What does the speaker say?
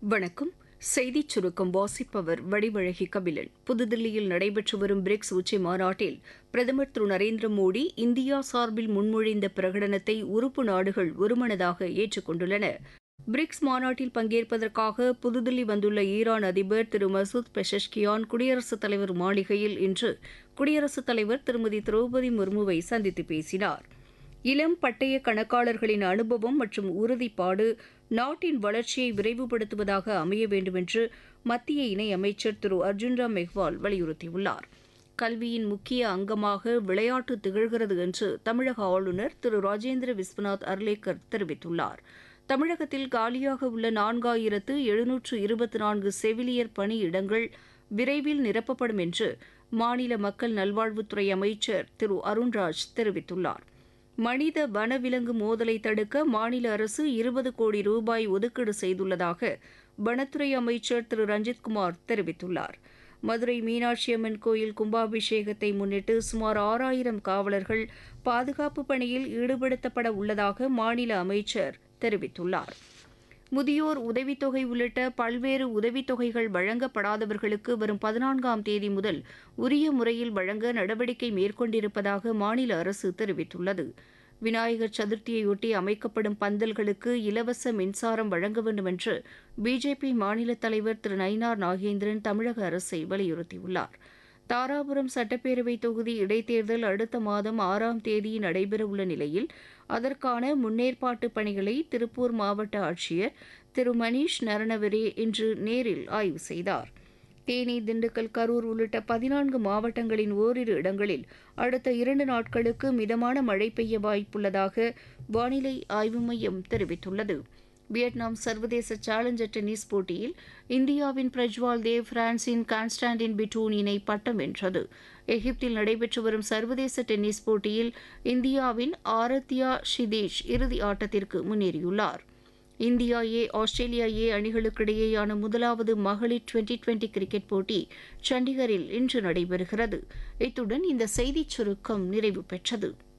வணக்கம் செய்திச் சுருக்கம் வாசிப்பவர் வடிவழகி கபிலன் புதுதில்லியில் நடைபெற்று வரும் பிரிக்ஸ் உச்சி மாநாட்டில் பிரதமர் திரு நரேந்திர மோடி இந்தியா சார்பில் முன்மொழிந்த பிரகடனத்தை உறுப்பு நாடுகள் ஒருமனதாக ஏற்றுக்கொண்டுள்ளன பிரிக்ஸ் மாநாட்டில் பங்கேற்பதற்காக புதுதில்லி வந்துள்ள ஈரான் அதிபர் திரு மசூத் பெஷஷ்கியான் குடியரசுத் தலைவர் மாளிகையில் இன்று குடியரசுத் தலைவர் திருமதி திரௌபதி முர்முவை சந்தித்து பேசினார் இளம் பட்டய கணக்காளர்களின் அனுபவம் மற்றும் உறுதிப்பாடு நாட்டின் வளர்ச்சியை விரைவுபடுத்துவதாக அமைய வேண்டுமென்று மத்திய இணையமைச்சர் திரு அர்ஜுன் ராம் மெஹ்வால் வலியுறுத்தியுள்ளார் கல்வியின் முக்கிய அங்கமாக விளையாட்டு திகழ்கிறது என்று தமிழக ஆளுநர் திரு ராஜேந்திர விஸ்வநாத் அர்லேக்கர் தெரிவித்துள்ளார் தமிழகத்தில் காலியாக உள்ள நான்காயிரத்து எழுநூற்று இருபத்தி நான்கு செவிலியர் பணியிடங்கள் விரைவில் நிரப்பப்படும் என்று மாநில மக்கள் நல்வாழ்வுத்துறை அமைச்சர் திரு அருண்ராஜ் தெரிவித்துள்ளார் மனித வனவிலங்கு மோதலை தடுக்க மாநில அரசு இருபது கோடி ரூபாய் ஒதுக்கீடு செய்துள்ளதாக வனத்துறை அமைச்சர் திரு ரஞ்சித்குமார் தெரிவித்துள்ளார் மதுரை மீனாட்சி அம்மன் கோயில் கும்பாபிஷேகத்தை முன்னிட்டு சுமார் ஆறாயிரம் காவலர்கள் பாதுகாப்பு பணியில் ஈடுபடுத்தப்பட உள்ளதாக மாநில அமைச்சர் தெரிவித்துள்ளார் முதியோர் உதவித்தொகை உள்ளிட்ட பல்வேறு உதவித்தொகைகள் வழங்கப்படாதவர்களுக்கு வரும் பதினான்காம் தேதி முதல் உரிய முறையில் வழங்க நடவடிக்கை மேற்கொண்டிருப்பதாக மாநில அரசு தெரிவித்துள்ளது விநாயகர் சதுர்த்தியையொட்டி அமைக்கப்படும் பந்தல்களுக்கு இலவச மின்சாரம் வழங்க வேண்டும் என்று பிஜேபி மாநில தலைவர் திரு நயினார் நாகேந்திரன் தமிழக அரசை வலியுறுத்தியுள்ளார் தாராபுரம் சட்டப்பேரவை தொகுதி இடைத்தேர்தல் அடுத்த மாதம் ஆறாம் தேதி நடைபெறவுள்ள நிலையில் அதற்கான முன்னேற்பாட்டு பணிகளை திருப்பூர் மாவட்ட ஆட்சியர் திரு மணீஷ் நரணவரே இன்று நேரில் ஆய்வு செய்தார் தேனி திண்டுக்கல் கரூர் உள்ளிட்ட பதினான்கு மாவட்டங்களின் ஓரிரு இடங்களில் அடுத்த இரண்டு நாட்களுக்கு மிதமான மழை பெய்ய வாய்ப்புள்ளதாக வானிலை ஆய்வு மையம் தெரிவித்துள்ளது வியட்நாம் சர்வதேச சேலஞ்சர் டென்னிஸ் போட்டியில் இந்தியாவின் பிரஜ்வால் தேவ் பிரான்சின் கான்ஸ்டாண்டின் பிட்டூன் இணை பட்டம் வென்றது எகிப்தில் நடைபெற்று வரும் சர்வதேச டென்னிஸ் போட்டியில் இந்தியாவின் ஆரத்யா ஷிதேஷ் இறுதி ஆட்டத்திற்கு முன்னேறியுள்ளார் இந்தியா ஏ ஆஸ்திரேலியா ஏ அணிகளுக்கிடையேயான முதலாவது மகளிர் டுவெண்டி டுவெண்டி கிரிக்கெட் போட்டி சண்டிகரில் இன்று நடைபெறுகிறது இத்துடன் இந்த செய்திச் சுருக்கம் நிறைவு பெற்றது